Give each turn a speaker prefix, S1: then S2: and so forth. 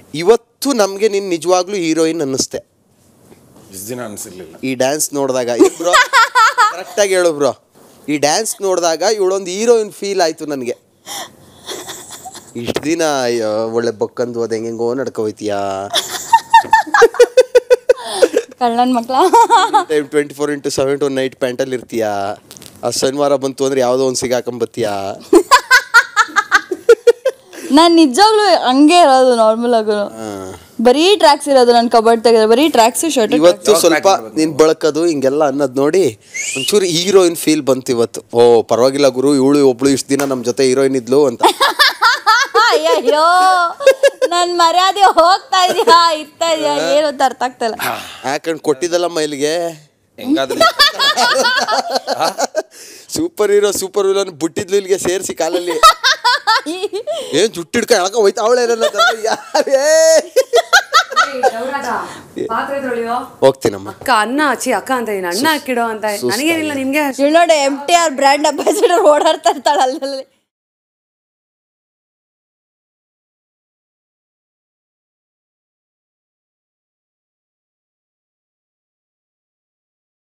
S1: ಇವತ್ತು ನಮಗೆ ನೀನು ನಿಜವಾಗ್ಲೂ ಹೀರೋಯಿನ್ ಅನ್ನಿಸ್ತೆ
S2: ಇಷ್ಟು ದಿನ ಅನ್ಸಿರ್ಲಿಲ್ಲ
S1: ಈ ಡ್ಯಾನ್ಸ್ ನೋಡಿದಾಗ ಬ್ರೋ ಕರೆಕ್ಟಾಗಿ ಹೇಳು ಬ್ರೋ ಈ ಡ್ಯಾನ್ಸ್ ನೋಡಿದಾಗ ಇವಳೊಂದು ಹೀರೋಯಿನ್ ಫೀಲ್ ಆಯಿತು ನನಗೆ ಇಷ್ಟು ದಿನ ಅಯ್ಯೋ, ಒಳ್ಳೆ ಬಕ್ಕಂದು ಹೋದ ಹೆಂಗೆಂಗೋ ನಡ್ಕೊ ಹೋಯ್ತೀಯಾ
S3: ಕಳ್ಳನ್ ಮಕ್ಳ
S1: time twenty four into seven to night ಪ್ಯಾಂಟಲ್ಲಿ ಇರ್ತೀಯಾ ಆ ಶನಿವಾರ ಬಂತು ಅಂದರೆ ಯಾವುದೋ ಒಂದು ಸಿಗಾಕೊಂಬತ್ತೀಯಾ
S3: ನಾನು ನಿಜವಾಗ್ಲೂ ಹಂಗೆ ಇರೋದು ನಾರ್ಮಲ್ ಆಗು ಬರೀ ಟ್ರ್ಯಾಕ್ಸ್ ಇರೋದು ನನ್ನ ಕಬರ್ಡ್ ತೆಗೆದ್ರೆ ಬರೀ ಟ್ರ್ಯಾಕ್ಸ್ ಶರ್ಟ್
S1: ಇವತ್ತು
S2: ಯಾವಾಗ
S1: ಸ್ವಲ್ಪ
S2: track ಮಾಡ್ಬೇಕು?
S1: ನೀನು ಬಳಕೋದು ಹಿಂಗೆಲ್ಲ ಅನ್ನೋದು ನೋಡಿ ಒಂಚೂರು ಹೀರೋಯಿನ್ ಫೀಲ್ ಬಂತು ಇವತ್ತು ಓ ಪರವಾಗಿಲ್ಲ ಗುರು ಇವಳು ಒಬ್ಳು ಇಷ್ಟು ದಿನ ನಮ್ಮ ಜೊತೆ ಹೀರೋಯಿನ್ ಇದ್ಲು ಅಂತ
S3: ಅಯ್ಯೋ ನನ್ ಮರ್ಯಾದೆ ಹೋಗ್ತಾ ಇದೆಯಾ ಇರ್ತಾ ಇದೆಯಾ ಏನು ಅಂತ ಅರ್ಥ ಆಗ್ತಾ ಇಲ್ಲ
S1: ಯಾಕಂಡ್ ಕೊಟ್ಟಿದ್ದಲ್ಲ ಮೈಲಿಗೆ
S2: ಹೆಂಗಾದ್ರೆ
S1: ಸೂಪರ್ ಹೀರೋ ಸೂಪರ್ ವಿಲನ್ ಬಿಟ್ಟಿದ್ಲು ಇಲ್ಲಿಗೆ ಸೇರಿಸಿ ಕಾಲಲ್ಲಿ ಏನ್ ಜುಟ್ಟು ಹಿಡ್ಕ ಎಳ್ಕ ಹೋಯ್ತಾ ಅವಳೇ ಯಾರೇ
S4: ಪಾತ್ರೆ ತೊಳೆಯೋ
S1: ಹೋಗ್ತೀನಮ್ಮ
S4: ಅಕ್ಕ ಅನ್ನ ಹಚ್ಚಿ ಅಕ್ಕ ಅಂತ ಇದೀನಿ ಅಣ್ಣ ಹಾಕಿಡೋ ಅಂತ ನನಗೇನಿಲ್ಲ ನಿಮ್ಗೆ
S3: ಇವಳು ನೋಡಿ M T R brand ambassador ಓಡಾಡ್ತಾ ಇರ್ತಾಳೆ ಅಲ್ಲಲ್ಲಿ